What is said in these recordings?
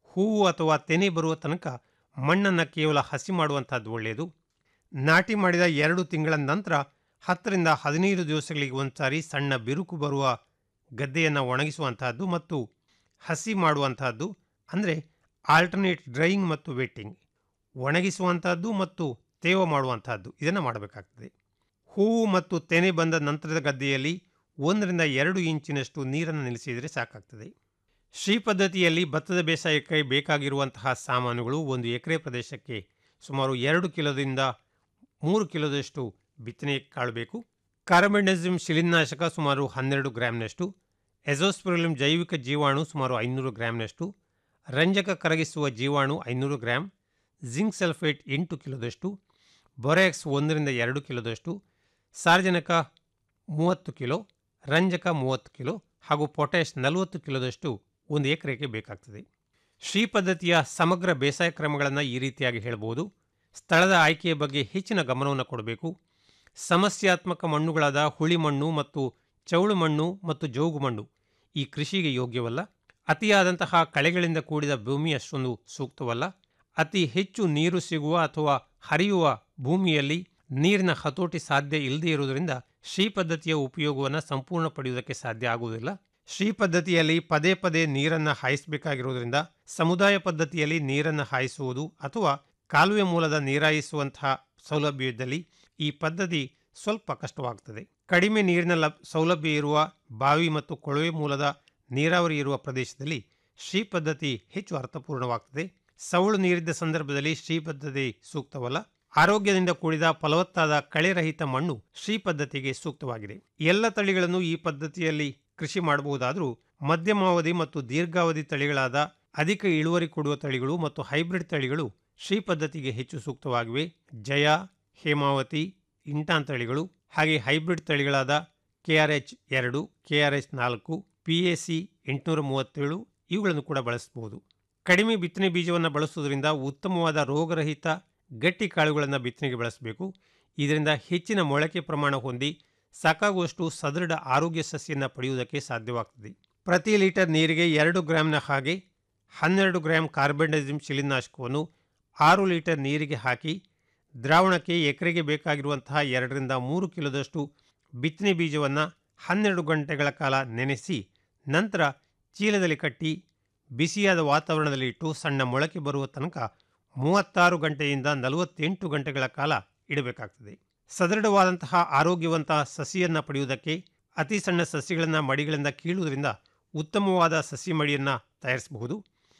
ಹೂವು ಅಥವಾ ತೆನೆ ಬರುವ ತನಕ ಮಣ್ಣನ್ನು ಕೇವಲ ಹಸಿ ಮಾಡುವಂಥದ್ದು ಒಳ್ಳೆಯದು ನಾಟಿ ಮಾಡಿದ ಎರಡು ತಿಂಗಳ ನಂತರ ಹತ್ತರಿಂದ ಹದಿನೈದು ದಿವಸಗಳಿಗೆ ಒಂದ್ಸಾರಿ ಸಣ್ಣ ಬಿರುಕು ಬರುವ ಗದ್ದೆಯನ್ನು ಒಣಗಿಸುವಂತಹದ್ದು ಮತ್ತು ಹಸಿ ಮಾಡುವಂತಹದ್ದು ಅಂದರೆ ಆಲ್ಟರ್ನೇಟ್ ಡ್ರೈಯಿಂಗ್ ಮತ್ತು ವೆಟ್ಟಿಂಗ್ ಒಣಗಿಸುವಂತಹದ್ದು ಮತ್ತು ತೇವ ಮಾಡುವಂತಹದ್ದು ಇದನ್ನು ಮಾಡಬೇಕಾಗ್ತದೆ ಹೂವು ಮತ್ತು ತೆನೆ ಬಂದ ನಂತರದ ಗದ್ದೆಯಲ್ಲಿ ಒಂದರಿಂದ ಎರಡು ಇಂಚಿನಷ್ಟು ನೀರನ್ನು ನಿಲ್ಲಿಸಿದರೆ ಸಾಕಾಗ್ತದೆ ಶ್ರೀ ಪದ್ಧತಿಯಲ್ಲಿ ಭತ್ತದ ಬೇಸಾಯಕ್ಕೆ ಬೇಕಾಗಿರುವಂತಹ ಸಾಮಾನುಗಳು ಒಂದು ಎಕರೆ ಪ್ರದೇಶಕ್ಕೆ ಸುಮಾರು ಎರಡು ಕಿಲೋದಿಂದ ಮೂರು ಕಿಲೋದಷ್ಟು ಬಿತ್ತನೆ ಕಾಳು ಬೇಕು ಕಾರ್ಬೆಂಡಜಿಮ್ ಶಿಲೀನಾಶಕ ಸುಮಾರು ಹನ್ನೆರಡು ಗ್ರಾಮ್ನಷ್ಟು ಎಜೋಸ್ಪಿರಲಿಮ್ ಜೈವಿಕ ಜೀವಾಣು ಸುಮಾರು ಐನೂರು ಗ್ರಾಮ್ನಷ್ಟು ರಂಜಕ ಕರಗಿಸುವ ಜೀವಾಣು ಐನೂರು ಗ್ರಾಮ್ ಜಿಂಕ್ ಸಲ್ಫೇಟ್ ಎಂಟು ಕಿಲೋದಷ್ಟು ಬೊರೆಕ್ಸ್ ಒಂದರಿಂದ ಎರಡು ಕಿಲೋದಷ್ಟು ಸಾರ್ವಜನಿಕ ಮೂವತ್ತು ಕಿಲೋ ರಂಜಕ ಮೂವತ್ತು ಕಿಲೋ ಹಾಗೂ ಪೊಟ್ಯಾಷ್ ನಲವತ್ತು ಕಿಲೋದಷ್ಟು ಒಂದು ಎಕರೆಗೆ ಬೇಕಾಗ್ತದೆ ಶ್ರೀ ಪದ್ಧತಿಯ ಸಮಗ್ರ ಬೇಸಾಯ ಕ್ರಮಗಳನ್ನು ಈ ರೀತಿಯಾಗಿ ಹೇಳ್ಬೋದು ಸ್ಥಳದ ಆಯ್ಕೆಯ ಬಗ್ಗೆ ಹೆಚ್ಚಿನ ಗಮನವನ್ನು ಕೊಡಬೇಕು ಸಮಸ್ಯಾತ್ಮಕ ಮಣ್ಣುಗಳಾದ ಹುಳಿ ಮಣ್ಣು ಮತ್ತು ಚೌಳು ಮಣ್ಣು ಮತ್ತು ಜೋಗು ಮಣ್ಣು ಈ ಕೃಷಿಗೆ ಯೋಗ್ಯವಲ್ಲ ಅತಿಯಾದಂತಹ ಕಳೆಗಳಿಂದ ಕೂಡಿದ ಭೂಮಿ ಅಷ್ಟೊಂದು ಸೂಕ್ತವಲ್ಲ ಅತಿ ಹೆಚ್ಚು ನೀರು ಸಿಗುವ ಅಥವಾ ಹರಿಯುವ ಭೂಮಿಯಲ್ಲಿ ನೀರಿನ ಹತೋಟಿ ಸಾಧ್ಯ ಇಲ್ಲದೇ ಇರುವುದರಿಂದ ಶ್ರೀ ಪದ್ಧತಿಯ ಉಪಯೋಗವನ್ನು ಸಂಪೂರ್ಣ ಪಡೆಯುವುದಕ್ಕೆ ಸಾಧ್ಯ ಆಗುವುದಿಲ್ಲ ಶ್ರೀ ಪದ್ಧತಿಯಲ್ಲಿ ಪದೇ ಪದೇ ನೀರನ್ನು ಹಾಯಿಸಬೇಕಾಗಿರುವುದರಿಂದ ಸಮುದಾಯ ಪದ್ಧತಿಯಲ್ಲಿ ನೀರನ್ನು ಹಾಯಿಸುವುದು ಅಥವಾ ಕಾಲುವೆ ಮೂಲದ ನೀರಾಯಿಸುವಂತಹ ಸೌಲಭ್ಯದಲ್ಲಿ ಈ ಪದ್ಧತಿ ಸ್ವಲ್ಪ ಕಷ್ಟವಾಗ್ತದೆ ಕಡಿಮೆ ನೀರಿನ ಲಭ್ ಸೌಲಭ್ಯ ಇರುವ ಬಾವಿ ಮತ್ತು ಕೊಳವೆ ಮೂಲದ ನೀರಾವರಿ ಇರುವ ಪ್ರದೇಶದಲ್ಲಿ ಶ್ರೀ ಪದ್ಧತಿ ಹೆಚ್ಚು ಅರ್ಥಪೂರ್ಣವಾಗ್ತದೆ ಸವಳು ನೀರಿದ್ದ ಸಂದರ್ಭದಲ್ಲಿ ಶ್ರೀ ಪದ್ಧತಿ ಸೂಕ್ತವಲ್ಲ ಆರೋಗ್ಯದಿಂದ ಕೂಡಿದ ಫಲವತ್ತಾದ ಕಳೆರಹಿತ ಮಣ್ಣು ಶ್ರೀ ಪದ್ಧತಿಗೆ ಸೂಕ್ತವಾಗಿದೆ ಎಲ್ಲ ತಳಿಗಳನ್ನು ಈ ಪದ್ಧತಿಯಲ್ಲಿ ಕೃಷಿ ಮಾಡಬಹುದಾದರೂ ಮಧ್ಯಮಾವಧಿ ಮತ್ತು ದೀರ್ಘಾವಧಿ ತಳಿಗಳಾದ ಅಧಿಕ ಇಳುವರಿ ಕೊಡುವ ತಳಿಗಳು ಮತ್ತು ಹೈಬ್ರಿಡ್ ತಳಿಗಳು ಶ್ರೀ ಪದ್ಧತಿಗೆ ಹೆಚ್ಚು ಸೂಕ್ತವಾಗಿವೆ ಜಯ ಹೇಮಾವತಿ ಇಂಟಾನ್ ತಳಿಗಳು ಹಾಗೆ ಹೈಬ್ರಿಡ್ ತಳಿಗಳಾದ ಕೆ ಆರ್ ಎಚ್ ಎರಡು ಕೆ ಆರ್ ಎಚ್ ನಾಲ್ಕು ಪಿ ಎ ಸಿ ಎಂಟುನೂರ ಮೂವತ್ತೇಳು ಇವುಗಳನ್ನು ಕೂಡ ಬಳಸಬಹುದು ಕಡಿಮೆ ಬಿತ್ತನೆ ಬೀಜವನ್ನು ಬಳಸುವುದರಿಂದ ಉತ್ತಮವಾದ ರೋಗರಹಿತ ಗಟ್ಟಿ ಕಾಳುಗಳನ್ನು ಬಿತ್ತನೆಗೆ ಬಳಸಬೇಕು ಇದರಿಂದ ಹೆಚ್ಚಿನ ಮೊಳಕೆ ಪ್ರಮಾಣ ಹೊಂದಿ ಸಾಕಾಗುವಷ್ಟು ಸದೃಢ ಆರೋಗ್ಯ ಸಸ್ಯನ ಪಡೆಯುವುದಕ್ಕೆ ಸಾಧ್ಯವಾಗ್ತದೆ ಪ್ರತಿ ಲೀಟರ್ ನೀರಿಗೆ ಎರಡು ಗ್ರಾಮ್ನ ಹಾಗೆ ಹನ್ನೆರಡು ಗ್ರಾಮ್ ಕಾರ್ಬೆಂಡಜಿಮ್ ಶಿಲೀನಾಶಕವನ್ನು ಆರು ಲೀಟರ್ ನೀರಿಗೆ ಹಾಕಿ ದ್ರಾವಣಕ್ಕೆ ಎಕರೆಗೆ ಬೇಕಾಗಿರುವಂತಹ ಎರಡರಿಂದ ಮೂರು ಕಿಲೋದಷ್ಟು ಬಿತ್ತನೆ ಬೀಜವನ್ನು ಹನ್ನೆರಡು ಗಂಟೆಗಳ ಕಾಲ ನೆನೆಸಿ ನಂತರ ಚೀಲದಲ್ಲಿ ಕಟ್ಟಿ ಬಿಸಿಯಾದ ವಾತಾವರಣದಲ್ಲಿ ಇಟ್ಟು ಸಣ್ಣ ಮೊಳಕೆ ಬರುವ ತನಕ ಮೂವತ್ತಾರು ಗಂಟೆಯಿಂದ ನಲವತ್ತೆಂಟು ಗಂಟೆಗಳ ಕಾಲ ಇಡಬೇಕಾಗ್ತದೆ ಸದೃಢವಾದಂತಹ ಆರೋಗ್ಯವಂತಹ ಸಸಿಯನ್ನು ಪಡೆಯುವುದಕ್ಕೆ ಅತಿ ಸಣ್ಣ ಸಸಿಗಳನ್ನು ಮಡಿಗಳಿಂದ ಕೀಳುವುದರಿಂದ ಉತ್ತಮವಾದ ಸಸಿ ಮಡಿಯನ್ನು ತಯಾರಿಸಬಹುದು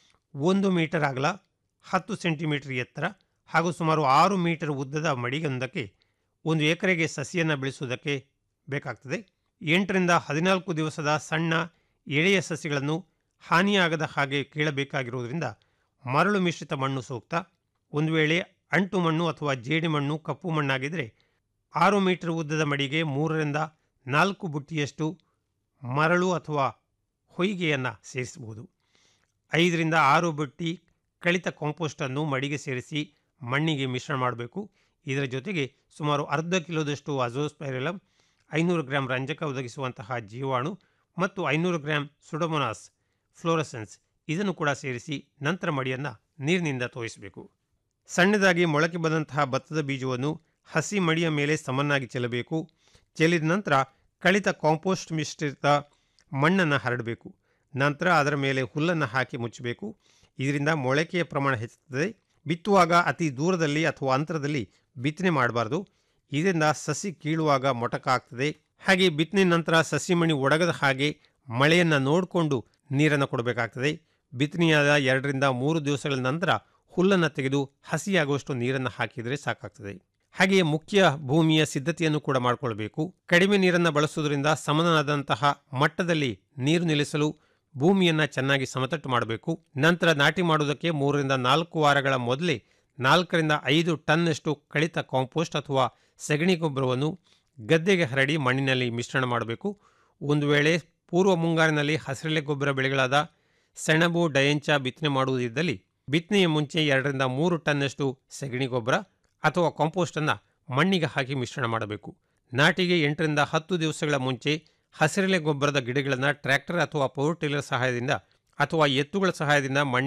ಒಂದು ಮೀಟರ್ ಅಗಲ ಹತ್ತು ಸೆಂಟಿಮೀಟರ್ ಎತ್ತರ ಹಾಗೂ ಸುಮಾರು ಆರು ಮೀಟರ್ ಉದ್ದದ ಮಡಿಗೊಂದಕ್ಕೆ ಒಂದು ಎಕರೆಗೆ ಸಸಿಯನ್ನು ಬೆಳೆಸುವುದಕ್ಕೆ ಬೇಕಾಗ್ತದೆ ಎಂಟರಿಂದ ಹದಿನಾಲ್ಕು ದಿವಸದ ಸಣ್ಣ ಎಳೆಯ ಸಸಿಗಳನ್ನು ಹಾನಿಯಾಗದ ಹಾಗೆ ಕೀಳಬೇಕಾಗಿರುವುದರಿಂದ ಮರಳು ಮಿಶ್ರಿತ ಮಣ್ಣು ಸೂಕ್ತ ಒಂದು ವೇಳೆ ಅಂಟು ಮಣ್ಣು ಅಥವಾ ಜೇಡಿ ಮಣ್ಣು ಕಪ್ಪು ಮಣ್ಣಾಗಿದ್ದರೆ ಆರು ಮೀಟರ್ ಉದ್ದದ ಮಡಿಗೆ ಮೂರರಿಂದ ನಾಲ್ಕು ಬುಟ್ಟಿಯಷ್ಟು ಮರಳು ಅಥವಾ ಹೊಯ್ಗೆಯನ್ನು ಸೇರಿಸಬಹುದು ಐದರಿಂದ ಆರು ಬುಟ್ಟಿ ಕಳಿತ ಕಾಂಪೋಸ್ಟನ್ನು ಮಡಿಗೆ ಸೇರಿಸಿ ಮಣ್ಣಿಗೆ ಮಿಶ್ರಣ ಮಾಡಬೇಕು ಇದರ ಜೊತೆಗೆ ಸುಮಾರು ಅರ್ಧ ಕಿಲೋದಷ್ಟು ಅಜೋಸ್ಪೈರಲಮ್ ಐನೂರು ಗ್ರಾಂ ರಂಜಕ ಒದಗಿಸುವಂತಹ ಜೀವಾಣು ಮತ್ತು ಐನೂರು ಗ್ರಾಂ ಸುಡಮೊನಾಸ್ ಫ್ಲೋರಸೆನ್ಸ್ ಇದನ್ನು ಕೂಡ ಸೇರಿಸಿ ನಂತರ ಮಡಿಯನ್ನು ನೀರಿನಿಂದ ತೋಯಿಸಬೇಕು ಸಣ್ಣದಾಗಿ ಮೊಳಕೆ ಬಂದಂತಹ ಭತ್ತದ ಬೀಜವನ್ನು ಹಸಿ ಮಡಿಯ ಮೇಲೆ ಸಮನಾಗಿ ಚೆಲ್ಲಬೇಕು ಚೆಲ್ಲಿದ ನಂತರ ಕಳಿತ ಕಾಂಪೋಸ್ಟ್ ಮಿಶ್ರಿತ ಮಣ್ಣನ್ನು ಹರಡಬೇಕು ನಂತರ ಅದರ ಮೇಲೆ ಹುಲ್ಲನ್ನು ಹಾಕಿ ಮುಚ್ಚಬೇಕು ಇದರಿಂದ ಮೊಳಕೆಯ ಪ್ರಮಾಣ ಹೆಚ್ಚುತ್ತದೆ ಬಿತ್ತುವಾಗ ಅತಿ ದೂರದಲ್ಲಿ ಅಥವಾ ಅಂತರದಲ್ಲಿ ಬಿತ್ತನೆ ಮಾಡಬಾರ್ದು ಇದರಿಂದ ಸಸಿ ಕೀಳುವಾಗ ಮೊಟಕ ಆಗ್ತದೆ ಹಾಗೆ ಬಿತ್ತನೆ ನಂತರ ಸಸಿ ಮಣಿ ಒಡಗದ ಹಾಗೆ ಮಳೆಯನ್ನು ನೋಡಿಕೊಂಡು ನೀರನ್ನು ಕೊಡಬೇಕಾಗ್ತದೆ ಬಿತ್ತನೆಯಾದ ಎರಡರಿಂದ ಮೂರು ದಿವಸಗಳ ನಂತರ ಹುಲ್ಲನ್ನು ತೆಗೆದು ಹಸಿಯಾಗುವಷ್ಟು ನೀರನ್ನು ಹಾಕಿದರೆ ಸಾಕಾಗ್ತದೆ ಹಾಗೆಯೇ ಮುಖ್ಯ ಭೂಮಿಯ ಸಿದ್ಧತೆಯನ್ನು ಕೂಡ ಮಾಡಿಕೊಳ್ಬೇಕು ಕಡಿಮೆ ನೀರನ್ನು ಬಳಸುವುದರಿಂದ ಸಮನಾದಂತಹ ಮಟ್ಟದಲ್ಲಿ ನೀರು ನಿಲ್ಲಿಸಲು ಭೂಮಿಯನ್ನು ಚೆನ್ನಾಗಿ ಸಮತಟ್ಟು ಮಾಡಬೇಕು ನಂತರ ನಾಟಿ ಮಾಡುವುದಕ್ಕೆ ಮೂರರಿಂದ ನಾಲ್ಕು ವಾರಗಳ ಮೊದಲೇ ನಾಲ್ಕರಿಂದ ಐದು ಟನ್ನಷ್ಟು ಕಳಿತ ಕಾಂಪೋಸ್ಟ್ ಅಥವಾ ಸಗಣಿ ಗೊಬ್ಬರವನ್ನು ಗದ್ದೆಗೆ ಹರಡಿ ಮಣ್ಣಿನಲ್ಲಿ ಮಿಶ್ರಣ ಮಾಡಬೇಕು ಒಂದು ವೇಳೆ ಪೂರ್ವ ಮುಂಗಾರಿನಲ್ಲಿ ಹಸಿರೆಲೆ ಗೊಬ್ಬರ ಬೆಳೆಗಳಾದ ಸೆಣಬು ಡಯಂಚ ಬಿತ್ತನೆ ಮಾಡುವುದಿದ್ದಲ್ಲಿ ಬಿತ್ತನೆಯ ಮುಂಚೆ ಎರಡರಿಂದ ಮೂರು ಟನ್ನಷ್ಟು ಸಗಣಿ ಗೊಬ್ಬರ ಅಥವಾ ಕಾಂಪೋಸ್ಟನ್ನು ಮಣ್ಣಿಗೆ ಹಾಕಿ ಮಿಶ್ರಣ ಮಾಡಬೇಕು ನಾಟಿಗೆ ಎಂಟರಿಂದ ಹತ್ತು ದಿವಸಗಳ ಮುಂಚೆ ಹಸಿರೆಲೆ ಗೊಬ್ಬರದ ಗಿಡಗಳನ್ನು ಟ್ರ್ಯಾಕ್ಟರ್ ಅಥವಾ ಪವರ್ ಟಿಲ್ಲರ್ ಸಹಾಯದಿಂದ ಅಥವಾ ಎತ್ತುಗಳ ಸಹಾಯದಿಂದ ಮಣ್ಣು